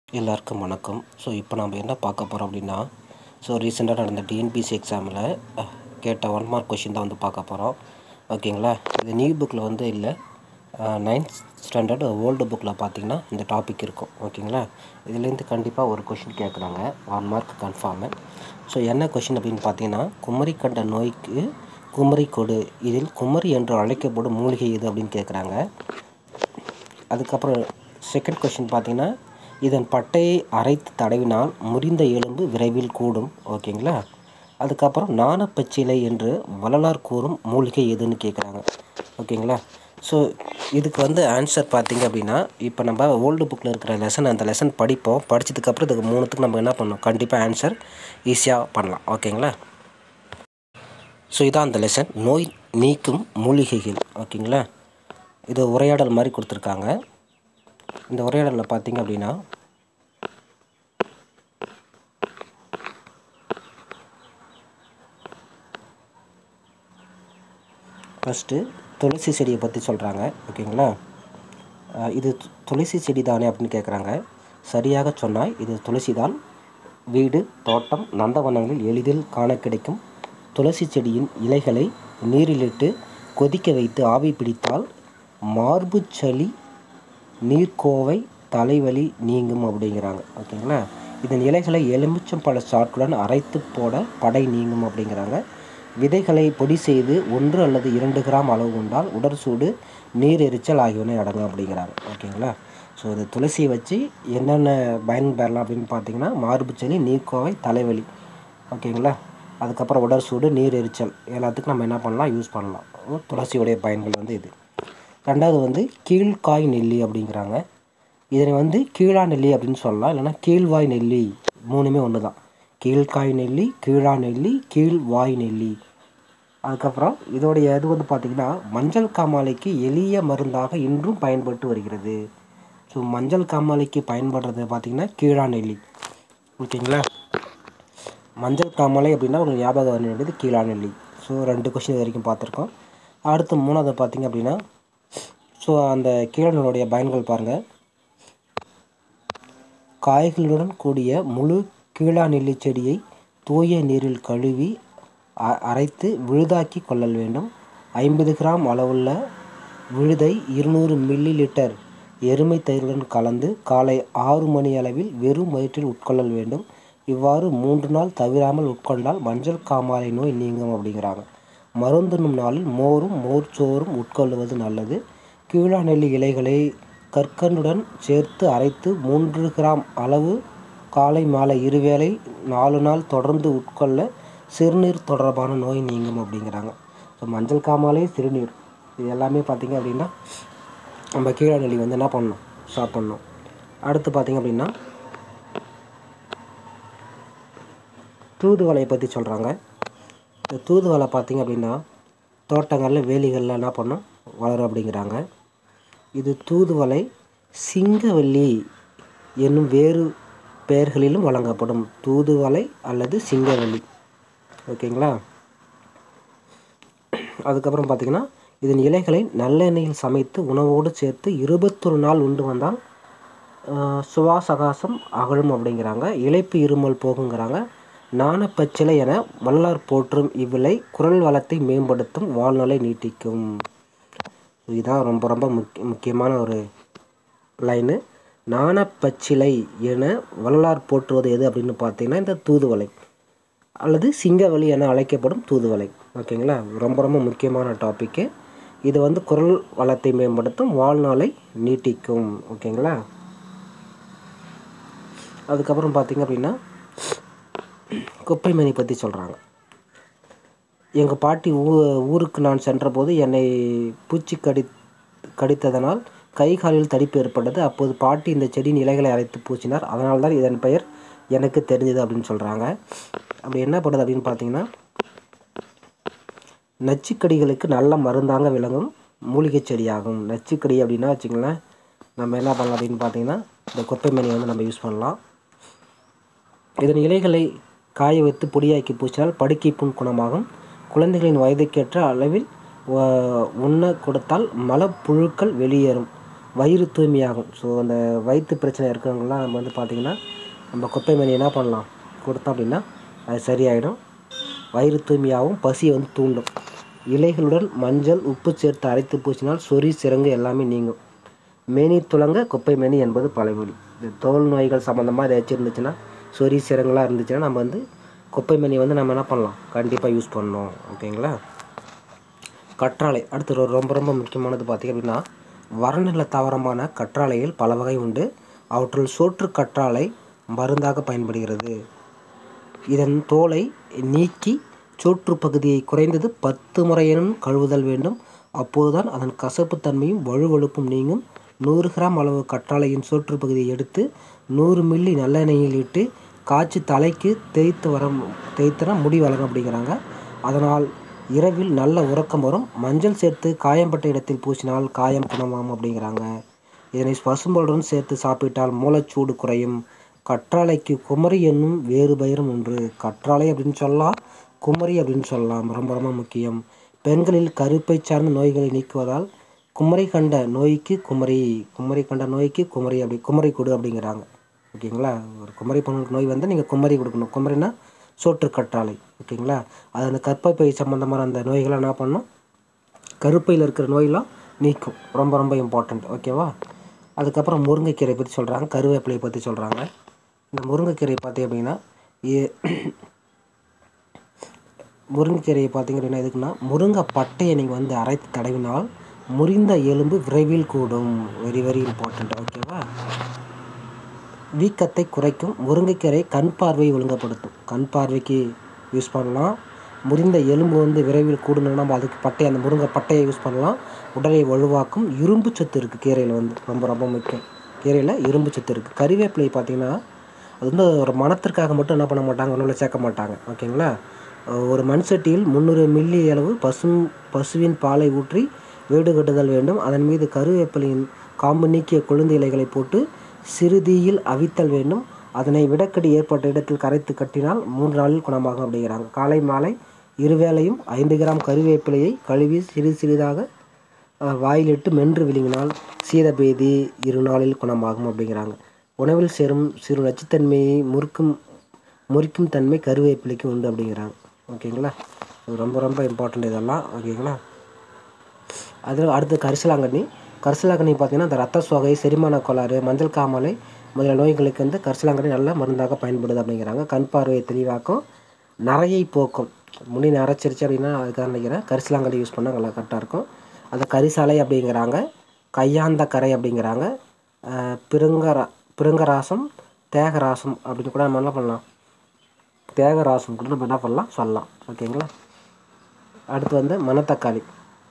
எல்லாருக்கும் வணக்கம் ஸோ இப்போ நம்ம என்ன பார்க்க போகிறோம் அப்படின்னா ஸோ ரீசெண்டாக நடந்த டிஎன்பிசி எக்ஸாமில் கேட்ட ஒன் மார்க் கொஷின் தான் வந்து பார்க்க போகிறோம் ஓகேங்களா இது நியூ புக்கில் வந்து இல்லை நைன்த் ஸ்டாண்டர்ட் ஓல்டு புக்கில் பார்த்தீங்கன்னா இந்த டாபிக் இருக்கும் ஓகேங்களா இதுலேருந்து கண்டிப்பாக ஒரு கொஷின் கேட்குறாங்க ஒன் மார்க் கன்ஃபார்மு ஸோ என்ன கொஷின் அப்படின்னு பார்த்தீங்கன்னா குமரி கண்ட நோய்க்கு குமரி கொடு இதில் குமரி என்று அழைக்கப்படும் மூலிகை எது அப்படின்னு கேட்குறாங்க அதுக்கப்புறம் செகண்ட் கொஷின் பார்த்தீங்கன்னா இதன் பட்டையை அரைத்து தடவினால் முறிந்த எலும்பு விரைவில் கூடும் ஓகேங்களா அதுக்கப்புறம் நாணப்பச்சிலை என்று வள்ளலார் கூறும் மூலிகை எதுன்னு கேட்குறாங்க ஓகேங்களா ஸோ இதுக்கு வந்து ஆன்சர் பார்த்தீங்க அப்படின்னா இப்போ நம்ம ஓல்டு புக்கில் இருக்கிற லெசன் அந்த லெசன் படிப்போம் படித்ததுக்கப்புறம் இதுக்கு மூணுத்துக்கு நம்ம என்ன பண்ணோம் கண்டிப்பாக ஆன்சர் ஈஸியாக பண்ணலாம் ஓகேங்களா ஸோ இதான் அந்த லெசன் நோய் நீக்கும் மூலிகைகள் ஓகேங்களா இது உரையாடல் மாதிரி கொடுத்துருக்காங்க இந்த உரையாடலில் பார்த்தீங்க அப்படின்னா ஃபஸ்ட்டு துளசி செடியை பற்றி சொல்கிறாங்க ஓகேங்களா அஹ் இது து- துளசி செடி தானே அப்படின்னு கேட்குறாங்க சரியாக சொன்னாய் இது துளசிதான் வீடு தோட்டம் நந்தவனங்களில் எளிதில் காண கிடைக்கும் துளசி செடியின் இலைகளை நீரிலிட்டு கொதிக்க வைத்து ஆவி பிடித்தால் மார்பு சளி நீர்க்கோவை தலைவலி நீங்கும் அப்படிங்கிறாங்க ஓகேங்களா இதன் இலைகளை எலுமிச்சம்பழ சாற்றுடன் அரைத்து போட படை நீங்கும் அப்படிங்கிறாங்க விதைகளை பொடி செய்து ஒன்று அல்லது இரண்டு கிராம் அளவு உண்டால் உடற்சூடு நீர் எரிச்சல் ஆகியவனை அடங்கும் அப்படிங்கிறாங்க ஓகேங்களா ஸோ இது துளசியை வச்சு என்னென்ன பயன் பெறலாம் அப்படின்னு பார்த்தீங்கன்னா மார்பு சளி நீர்க்கோவை தலைவலி ஓகேங்களா அதுக்கப்புறம் உடற்சூடு நீர் எரிச்சல் எல்லாத்துக்கும் நம்ம என்ன பண்ணலாம் யூஸ் பண்ணலாம் துளசியுடைய பயன்கள் வந்து இது ரெண்டாவது வந்து கீழ்காய் நெல்லி அப்படிங்கிறாங்க இதனை வந்து கீழா நெல்லி அப்படின்னு சொல்லலாம் இல்லைன்னா கீழ்வாய் நெல்லி மூணுமே ஒன்று தான் கீழ்காய் நெல்லி கீழா நெல்லி கீழ்வாய் நெல்லி அதுக்கப்புறம் இதோடைய இது வந்து பார்த்திங்கன்னா மஞ்சள் காமாலைக்கு எளிய மருந்தாக இன்றும் பயன்பட்டு வருகிறது ஸோ மஞ்சள் காமாலைக்கு பயன்படுறது பார்த்திங்கன்னா கீழா நெல்லி ஓகேங்களா மஞ்சள் காமாலை அப்படின்னா ஒரு ஞாபகம் வர வேண்டியது கீழா நெல்லி ஸோ ரெண்டு கொஷின் வரைக்கும் பார்த்துருக்கோம் அடுத்து மூணாவது பார்த்திங்க அப்படின்னா ஸோ அந்த கீழனுடைய பயன்கள் பாருங்கள் காய்களுடன் கூடிய முழு கீழா நெல்லி செடியை தூய நீரில் கழுவி அ- அரைத்து விழுதாக்கி கொள்ளல் வேண்டும் ஐம்பது கிராம் அளவுள்ள விழுதை இருநூறு மில்லி லிட்டர் எருமை தயிருடன் கலந்து காலை ஆறு மணி அளவில் வெறும் வயிற்றில் உட்கொள்ளல் வேண்டும் இவ்வாறு மூன்று நாள் தவிராமல் உட்கொண்டால் மஞ்சள் காமாலை நோய் நீங்கும் அப்படிங்கிறாங்க மருந்துண்ணும் நாளில் மோரும் மோர்ச்சோறும் உட்கொள்வது நல்லது கீழா நெல்லி இலைகளை கற்கண்டுடன் சேர்த்து அரைத்து மூன்று கிராம் அளவு காலை மாலை இருவேளை நாலு நாள் தொடர்ந்து உட்கொள்ள சிறுநீர் தொடர்பான நோய் நீங்கும் அப்படிங்கிறாங்க ஸோ மஞ்சள் காமாலை சிறுநீர் இது எல்லாமே பார்த்திங்க அப்படின்னா நம்ம கீழா நெல்லி வந்து என்ன பண்ணணும் சாப்பிட்ணும் அடுத்து பார்த்திங்க அப்படின்னா தூதுவளையை பற்றி சொல்கிறாங்க இந்த தூதுவளை பார்த்திங்க அப்படின்னா தோட்டங்களில் வேலிகளில் என்ன பண்ணும் வளரும் அப்படிங்கிறாங்க இது தூதுவளை சிங்கவல்லி என்னும் வேறு பெயர்களிலும் வழங்கப்படும் தூதுவளை அல்லது சிங்கவல்லி ஓகேங்களா அதுக்கப்புறம் பார்த்திங்கன்னா இதன் இலைகளை நல்லெண்ணெயில் சமைத்து உணவோடு சேர்த்து இருபத்தொரு நாள் உண்டு வந்தால் ஆஹ், சுவாசகாசம் அகழும் அப்படிங்கிறாங்க இளைப்பு இருமல் போகுங்கிறாங்க நாணப்பச்சிலை என வல்லார் போற்றும் இவ்விலை குரல் வளத்தை மேம்படுத்தும் வாழ்நாளை நீட்டிக்கும் இதுதான் ரொம்ப ரொம்ப முக்கிய முக்கியமான ஒரு லைனு நாணப்பச்சிலை என வள்ளலார் போற்றுவது எது அப்படின்னு பார்த்தீங்கன்னா இந்த தூதுவளை அல்லது சிங்கவலி என அழைக்கப்படும் தூதுவளை ஓகேங்களா ரொம்ப ரொம்ப முக்கியமான டாப்பிக்கு இது வந்து குரல் வளத்தை மேம்படுத்தும் வாழ்நாளை நீட்டிக்கும் ஓகேங்களா அதுக்கப்புறம் பார்த்தீங்க அப்படின்னா குப்பைமணி பற்றி சொல்கிறாங்க எங்கள் பாட்டி ஊ ஊருக்கு நான் சென்றபோது என்னை பூச்சி கடி கடித்ததனால் கை காலில் தடிப்பு ஏற்பட்டது அப்போது பாட்டி இந்த செடியின் இலைகளை அரைத்து பூச்சினார் அதனால தான் இதன் பெயர் எனக்கு தெரிஞ்சது அப்படின்னு சொல்கிறாங்க அப்படி என்ன பண்ணுது அப்படின்னு பார்த்தீங்கன்னா நச்சுக்கடிகளுக்கு நல்ல மருந்தாங்க விளங்கும் மூலிகை செடியாகும் நச்சுக்கடி அப்படின்னா வச்சுங்களேன் நம்ம என்ன பண்ணலாம் அப்படின்னு பார்த்தீங்கன்னா இந்த குப்பைமணி வந்து நம்ம யூஸ் பண்ணலாம் இதன் இலைகளை காய வைத்து பொடியாக்கி பூசினால் படுக்கை புண் குணமாகும் குழந்தைகளின் வயதுக்கேற்ற அளவில் வ- உண்ண கொடுத்தால் மலப்புழுக்கள் வெளியேறும் வயிறு தூய்மையாகும் ஸோ அந்த வயிற்று பிரச்சனை இருக்கிறவங்களாம் நம்ம வந்து பார்த்திங்கன்னா நம்ம குப்பை மேனி என்ன பண்ணலாம் கொடுத்தோம் அப்படின்னா அது சரியாயிடும் வயிறு தூய்மையாகவும் பசியை வந்து தூண்டும் இலைகளுடன் மஞ்சள் உப்பு சேர்த்து அரைத்து பூசினால் சொறி சிரங்கு எல்லாமே நீங்கும் மேனி துளங்க குப்பை மேனி என்பது பழமொழி இந்த தோல் நோய்கள் சம்மந்தமாக ஏதாச்சும் இருந்துச்சுன்னா சொறி சிரங்கெலாம் இருந்துச்சுன்னா நம்ம வந்து குப்பை மேனி வந்து நம்ம என்ன பண்ணலாம் கண்டிப்பாக யூஸ் பண்ணணும் ஓகேங்களா கற்றாழை அடுத்து ஒரு ரொம்ப ரொம்ப முக்கியமானது பார்த்திங்க அப்படின்னா வறநில தாவரமான கற்றாழையில் பல வகை உண்டு அவற்றுள் சோற்று கற்றாழை மருந்தாக பயன்படுகிறது இதன் தோலை நீக்கி சோற்று பகுதியை குறைந்தது பத்து முறையேனும் கழுவுதல் வேண்டும் அப்போதுதான் அதன் கசப்புத்தன்மையும் வழுவழுப்பும் நீங்கும் நூறு கிராம் அளவு கற்றாழையின் சோற்று பகுதியை எடுத்து நூறு மில்லி நல்லெண்ணெயில் இட்டு காய்ச்சி தலைக்கு தேய்த்து வர தேய்த்தனா முடி வளரும் அப்படிங்கிறாங்க அதனால் இரவில் நல்ல உறக்கம் வரும் மஞ்சள் சேர்த்து காயம்பட்ட இடத்தில் பூசினால் காயம் குணமாகும் அப்படிங்கிறாங்க இதனை பசும்பொருடன் சேர்த்து சாப்பிட்டால் மூளைச்சூடு குறையும் கற்றாழைக்கு குமரி என்னும் வேறு பெயரும் ஒன்று கற்றாழை அப்படின்னு சொல்லலாம் குமரி அப்படின்னு சொல்லலாம் ரொம்ப ரொம்ப முக்கியம் பெண்களில் கருப்பை சார்ந்த நோய்களை நீக்குவதால் குமரி கண்ட நோய்க்கு குமரி குமரி கண்ட நோய்க்கு குமரி அப்படி குமரி கொடு அப்படிங்கிறாங்க ஓகேங்களா ஒரு குமரி பொண்ணுக்கு நோய் வந்து நீங்கள் குமரி கொடுக்கணும் குமரினா சோற்று கற்றாழை ஓகேங்களா அது அந்த கற்பப்பை சம்மந்தமான அந்த நோய்களை என்ன பண்ணும் கருப்பையில் இருக்கிற நோயெல்லாம் நீக்கும் ரொம்ப ரொம்ப இம்பார்ட்டண்ட் ஓகேவா அதுக்கப்புறம் முருங்கைக்கீரை பற்றி சொல்கிறாங்க கருவேப்பிலையை பற்றி சொல்கிறாங்க இந்த முருங்கைக்கீரை பார்த்தீங்க அப்படின்னா ஏ- முருங்கைக்கீரையை பார்த்தீங்க அப்படின்னா எதுக்குன்னா முருங்கை பட்டையை நீங்கள் வந்து அரைத்து தடவினால் முறிந்த எலும்பு விரைவில் கூடும் வெரி வெரி இம்பார்ட்டண்ட் ஓகேவா வீக்கத்தை குறைக்கும் முருங்கைக்கீரை கண் பார்வையை ஒழுங்குபடுத்தும் கண் பார்வைக்கு யூஸ் பண்ணலாம் முறிந்த எலும்பு வந்து விரைவில் கூடணும்னா நம்ம அதுக்கு பட்டை அந்த முருங்கை பட்டையை யூஸ் பண்ணலாம் உடலை வலுவாக்கும் இரும்பு சத்து இருக்குது கீரையில் வந்து ரொம்ப ரொம்ப முக்கியம் கீரையில் இரும்பு சத்து இருக்குது கறிவேப்பிலை பார்த்தீங்கன்னா அது வந்து ஒரு மணத்திற்காக மட்டும் என்ன பண்ண மாட்டாங்க ஒன்றும் சேர்க்க மாட்டாங்க ஓகேங்களா அஹ் ஒரு மண் சட்டியில் முந்நூறு மில்லி அளவு பசு பசுவின் பாலை ஊற்றி வீடு கட்டுதல் வேண்டும் அதன் மீது கருவேப்பிலையின் காம்பு நீக்கிய கொழுந்து இலைகளை போட்டு சிறுதீயில் அவித்தல் வேண்டும் அதனை விடக்கடி ஏற்பட்ட இடத்தில் கரைத்து கட்டினால் மூன்று நாளில் குணமாகும் அப்படிங்கிறாங்க காலை மாலை இருவேளையும் ஐந்து கிராம் கருவேப்பிலையை கழுவி சிறிது சிறிதாக அஹ், வாயிலிட்டு மென்று விழுங்கினால் சீதபேதி இரு நாளில் குணமாகும் அப்படிங்கிறாங்க உணவில் சேரும் சிறு நச்சுத்தன்மையை முறுக்கும் முறிக்கும் தன்மை கருவேப்பிலைக்கு உண்டு அப்படிங்கிறாங்க ஓகேங்களா இது ரொம்ப ரொம்ப இம்பார்ட்டண்ட் இதெல்லாம் ஓகேங்களா அதில் அடுத்து கரிசலாங்கண்ணி கரிசலாங்கண்ணி பார்த்தீங்கன்னா இந்த ரத்த சோகை செரிமான கோளாறு மஞ்சள் காமாலை முதலிய நோய்களுக்கு வந்து கரிசலாங்கண்ணி நல்ல மருந்தாக பயன்படுது அப்படிங்கிறாங்க கண் பார்வையை தெளிவாக்கும் நரையை போக்கும் முடி நரைச்சிருச்சு அப்படின்னா அதுக்காக நினைக்கிறேன் கரிசலாங்கண்ணி யூஸ் பண்ணால் நல்லா கரெக்டாக இருக்கும் அது கரிசாலை அப்படிங்கிறாங்க கையாந்த கரை அப்படிங்கிறாங்க அஹ் பிருங்கரா பிருங்கராசம் தேகராசம் அப்படின்னு கூட நம்ம என்ன பண்ணலாம் தேகராசம் கூட நம்ம என்ன பண்ணலாம் சொல்லலாம் ஓகேங்களா அடுத்து வந்து மணத்தக்காளி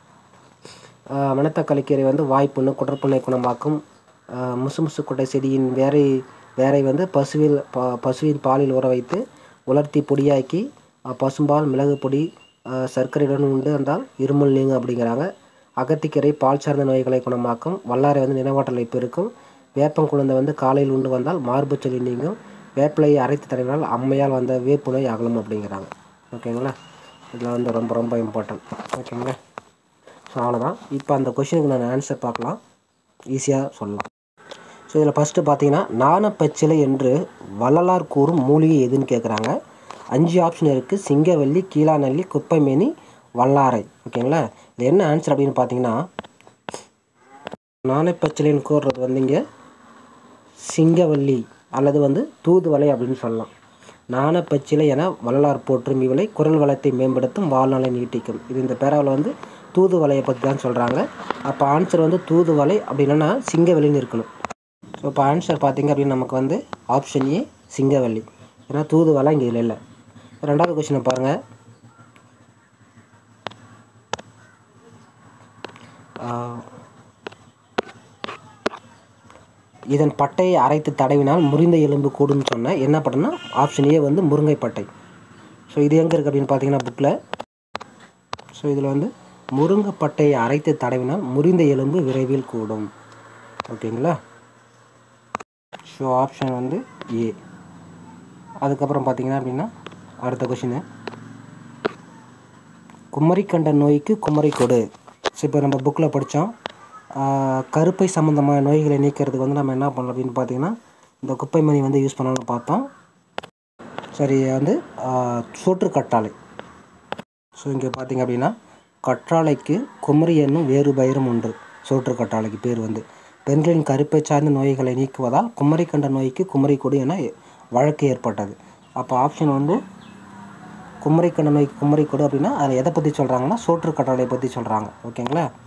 ஆஹ் மணத்தக்காளி கீரை வந்து வாய்ப்புண்ணு குடற்புண்ணை குணமாக்கும் ஆஹ் முசுமுசு கொட்டை செடியின் வேரை வேரை வந்து பசுவில் ப பசுவின் பாலில் ஊற வைத்து உலர்த்தி பொடியாக்கி ஆஹ் பசும்பால் மிளகு பொடி ஆஹ் சர்க்கரையுடன் உண்டு வந்தால் இருமல் நீங்கும் அப்படிங்கிறாங்க அகத்திக்கீரை பால் சார்ந்த நோய்களை குணமாக்கும் வல்லாரை வந்து நினைவாற்றலை பெருக்கும் வேப்பங்குழந்தை வந்து காலையில் உண்டு வந்தால் மார்புச் சளி நீங்கும் வேப்பிலையை அரைத்து தடவினால் அம்மையால் வந்த வேப்பு நோய் அகலும் அப்படிங்கிறாங்க ஓகேங்களா இதெல்லாம் வந்து ரொம்ப ரொம்ப இம்பார்ட்டன்ட் ஓகேங்களா ஸோ அவ்வளோதான் இப்போ அந்த கொஷினுக்கு நான் ஆன்சர் பார்க்கலாம் ஈஸியாக சொல்லலாம் ஸோ இதில் ஃபஸ்ட்டு பார்த்தீங்கன்னா நாணப்பச்சிலை என்று வள்ளலார் கூறும் மூலிகை எதுன்னு கேட்குறாங்க அஞ்சு ஆப்ஷன் இருக்குது சிங்கவல்லி கீழாநெல்லி குப்பைமேனி வல்லாரை ஓகேங்களா இது என்ன ஆன்சர் அப்படின்னு பார்த்தீங்கன்னா நாணப்பச்சிலைன்னு கூறுறது வந்து இங்கே சிங்கவல்லி அல்லது வந்து தூதுவளை அப்படின்னு சொல்லலாம் நாணப்பச்சிலை என வள்ளலார் போற்றும் இவளை குரல் வளத்தை மேம்படுத்தும் வாழ்நாளை நீட்டிக்கும் இது இந்த பேராவில் வந்து தூதுவளையை பற்றி தான் சொல்கிறாங்க அப்போ ஆன்சர் வந்து தூதுவளை அப்படின்னா சிங்கவெளின்னு இருக்கணும் ஸோ இப்போ ஆன்சர் பார்த்தீங்க அப்படின்னு நமக்கு வந்து ஆப்ஷன் ஏ சிங்கவல்லி ஏன்னா தூதுவளை இங்கே இதில் இல்லை ரெண்டாவது கொஷினை பாருங்கள் இதன் பட்டையை அரைத்து தடவினால் முறிந்த எலும்பு கூடுன்னு சொன்னேன் என்ன பட்டேன்னா ஆப்ஷன் ஏ வந்து முருங்கை பட்டை ஸோ இது எங்கே இருக்குது அப்படின்னு பார்த்தீங்கன்னா புக்கில் ஸோ இதில் வந்து முருங்கை பட்டையை அரைத்து தடவினால் முறிந்த எலும்பு விரைவில் கூடும் ஓகேங்களா ஸோ ஆப்ஷன் வந்து ஏ அதுக்கப்புறம் பார்த்தீங்கன்னா அப்படின்னா அடுத்த கொஷினு குமரி கண்ட நோய்க்கு குமரி கொடு ஸோ இப்போ நம்ம புக்கில் படித்தோம் ஆஹ், கருப்பை சம்மந்தமான நோய்களை நீக்கிறதுக்கு வந்து நம்ம என்ன பண்ணலாம் அப்படின்னு பார்த்தீங்கன்னா இந்த குப்பை மணி வந்து யூஸ் பண்ணலாம்னு பார்த்தோம் சரி வந்து ஆஹ், சோற்று கற்றாழை ஸோ இங்கே பார்த்தீங்க அப்படின்னா கற்றாழைக்கு குமரி என்னும் வேறு பெயரும் உண்டு சோற்று கற்றாழைக்கு பேர் வந்து பெண்களின் கருப்பை சார்ந்த நோய்களை நீக்குவதால் குமரி கண்ட நோய்க்கு குமரி கொடி என வழக்கு ஏற்பட்டது அப்போ ஆப்ஷன் வந்து குமரி கண்ட நோய்க்கு குமரி கொடு அப்படின்னா அதில் எதை பற்றி சொல்கிறாங்கன்னா சோற்று கற்றாழையை பற்றி சொல்கிறாங்க ஓகேங்களா